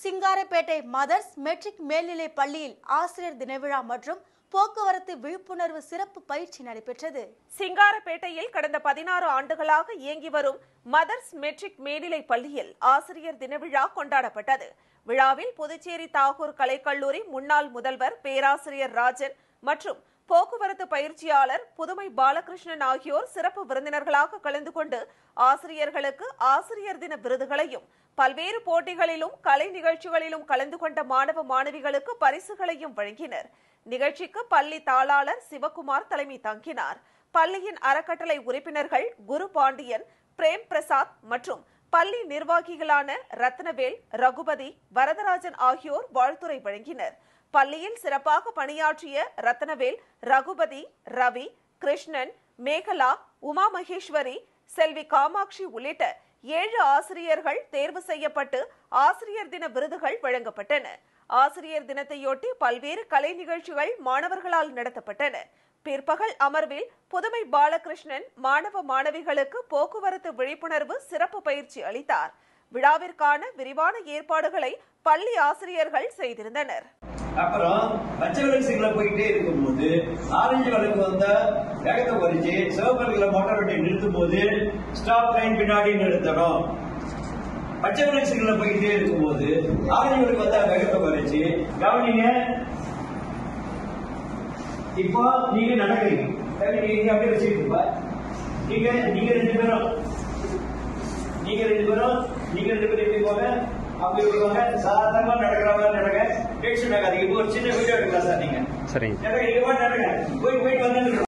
Singarapettai mothers matric மேல்நிலைப் பள்ளியில் ஆசிரியர் தின விழா மற்றும் போக்குவரத்து விழிப்புணர்வு சிறப்பு பயிற்சி நடைபெற்றது சிங்காரப்பேட்டையில் கடந்த பதினாறு ஆண்டுகளாக இயங்கி வரும் மதர்ஸ் மெட்ரிக் மேல்நிலைப் பள்ளியில் ஆசிரியர் தின விழா கொண்டாடப்பட்டது விழாவில் புதுச்சேரி தாகூர் கலைக்கல்லூரி முன்னாள் முதல்வர் பேராசிரியர் ராஜன் மற்றும் போக்குவரத்து பயிற்சியாளர் புதுமை பாலகிருஷ்ணன் ஆகியோர் சிறப்பு விருந்தினர்களாக கலந்து கொண்டு ஆசிரியர்களுக்கு ஆசிரியர் தின விருதுகளையும் பல்வேறு போட்டிகளிலும் கலை நிகழ்ச்சிகளிலும் கலந்து கொண்ட மாணவ மாணவிகளுக்கு பரிசுகளையும் வழங்கினர் நிகழ்ச்சிக்கு பள்ளி தாளாளர் சிவகுமார் தலைமை தாங்கினார் பள்ளியின் அறக்கட்டளை உறுப்பினர்கள் குரு பாண்டியன் பிரேம் பிரசாத் மற்றும் பள்ளி நிர்வாகிகளான ரத்னவேல் ரகுபதி வரதராஜன் ஆகியோர் வாழ்த்துரை வழங்கினர் பள்ளியில் சிறப்பாக பணியாற்றிய ரத்னவேல் ரகுபதி ரவி கிருஷ்ணன் மேகலா உமா மகேஸ்வரி செல்வி காமாட்சி உள்ளிட்ட ஏழு ஆசிரியர்கள் தேர்வு செய்யப்பட்டு ஆசிரியர் தின விருதுகள் வழங்கப்பட்டன ஆசிரியர் தினத்தையொட்டி பல்வேறு கலை நிகழ்ச்சிகள் மாணவர்களால் நடத்தப்பட்டன பிற்பகல் அமர்வில் புதுமை பாலகிருஷ்ணன் மாணவ மாணவிகளுக்கு போக்குவரத்து விழிப்புணர்வு சிறப்பு பயிற்சி அளித்தார் விழாவிற்கான விரிவான ஏற்பாடுகளை பள்ளி ஆசிரியர்கள் செய்திருந்தனர் அப்புறம் பச்சை விளக்கு சிக்னல் போயிட்டே இருக்கும்போது ஆரஞ்சு விளக்கு வந்தா வேகத்தை குறைச்சு சிவப்பு விளக்குல மோட்டார் வண்டியை நிறுத்தும் போது ஸ்டாப் லைன் பின்னாடி நிறுத்தணும் பச்சை விளக்கு சிக்னல் போயிட்டே இருக்கும்போது ஆரஞ்சு விளக்கு வந்தா வேகத்தை குறைச்சு கவனிங்க இப்போ நீங்க நடக்கிறீங்க சரி, நீங்க இங்க அப்படியே வச்சுக்கிட்டு நீங்க நீங்க ரெண்டு பேரும் நீங்க ரெண்டு பேரும் நீங்க ரெண்டு பேரும் எப்படி போங்க அப்படி போங்க சாதாரணமா நடக்கிற மாதிரி நடங்க டென்ஷன் ஆகாதீங்க இப்போ ஒரு சின்ன வீடியோ எடுக்கலாம் சார் நீங்க சரிங்க நடங்க இங்க போய் நடங்க போய் போயிட்டு வந்து